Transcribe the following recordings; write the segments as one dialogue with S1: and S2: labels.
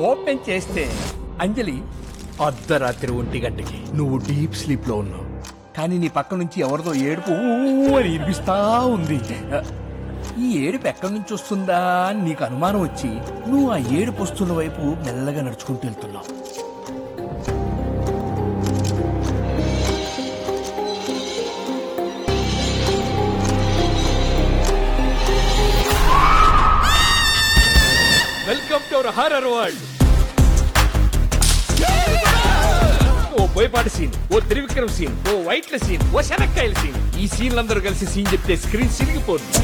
S1: Open చేస్తే అంజలి అర్ధరాత్రి ఒంటి గంటకి నువ్వు డీప్ స్లీప్ లో ఉన్నావు కానీ నీ పక్క నుంచి ఎవరిదో ఏడుపు ఊ అని వినిపిస్తా ఉంది ఈ ఏడుపు ఎక్కడి నుంచి వస్తుందా అని నీకు అనుమానం వచ్చి నువ్వు ఆ ఏడుపు వస్తున్న వైపు మెల్లగా నడుచుకుంటూ వెళ్తున్నావు welcome to our horror world ఓ బోయపాటి సీన్ ఓ త్రివిక్రమ్ సీన్ ఓ వైట్ల సీన్ ఓ శనక్కాయల సీన్ ఈ సీన్లు అందరూ కలిసి సీన్ చెప్తే స్క్రీన్ సిరిగిపోతుంది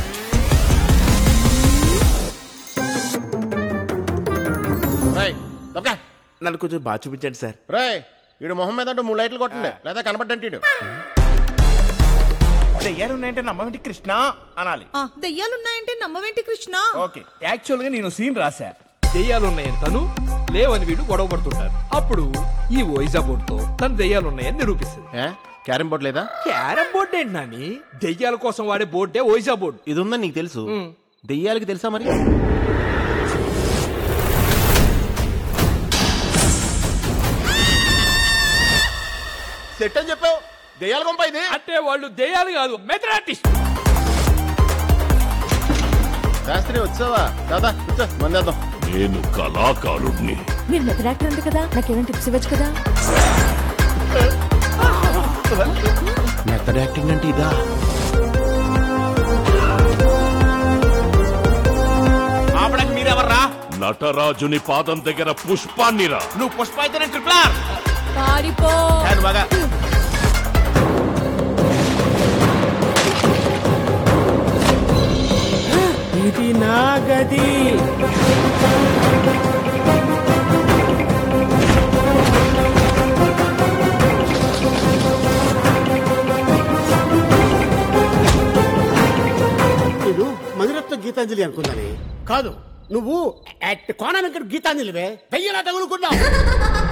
S2: రేయ్, తప్పకా.
S3: నన్ను కొంచెం బాగా చూపించండి సార్
S2: రేయ్ ఈడు మొహం మీద అంటూ మూడు లైట్లు కొట్టండి లేదా కనబడ్డంటే ఈడు.
S3: దెయ్యాలు ఉన్నాయంటే నమ్మేంటి కృష్ణ అనాలి
S4: ఆ, దెయ్యాలున్నాయంటే నమ్మవేంటి కృష్ణ
S3: ఓకే
S1: యాక్చువల్ గా నేను సీన్ రాశా దెయ్యాలున్నాయని తను లేవని వీడు గొడవ పడుతుంటారు అప్పుడు ఈ ఓయిజా బోర్డ్ తో తన దెయ్యాలున్నాయని నిరూపిస్తుంది
S2: ఏ క్యారం బోర్డు లేదా
S1: క్యారం బోర్డ్ ఏంటి నాని దెయ్యాల కోసం వాడే బోర్డే ఓయిజా బోర్డ్
S2: ఇది ఉందని నీకు తెలుసు దెయ్యాలకి తెలుసా మరి సెట్ అని చెప్పావు దెయ్యాల గొంప ఇది
S1: అంటే వాళ్ళు దెయ్యాలు కాదు మెథడ్ ఆర్టిస్ట్
S2: శాస్త్రి వచ్చావా దాదా కూర్చో మందేద్దాం
S5: నేను కళాకారుణ్ణి
S6: మీరు మెథడ్ యాక్టర్ ఉంది కదా నాకేమైనా టిప్స్ ఇవ్వచ్చు కదా
S2: మెథడ్ యాక్టింగ్ అంటే ఇదా
S3: ఆపడానికి మీరెవర్రా
S5: నటరాజుని పాదం దగ్గర పుష్పాన్నిరా
S3: నువ్వు పుష్ప అయితే నేను ట్రిపుల్ ఆర్
S4: పారిపో
S3: కాదు బాగా
S7: ఇది నా గది నేను మధురత్వ గీతాంజలి అనుకున్నానే కాదు నువ్వు యాక్ట్ కోణ వెంకట గీతాంజలివే దయ్యలా తగులుకున్నావు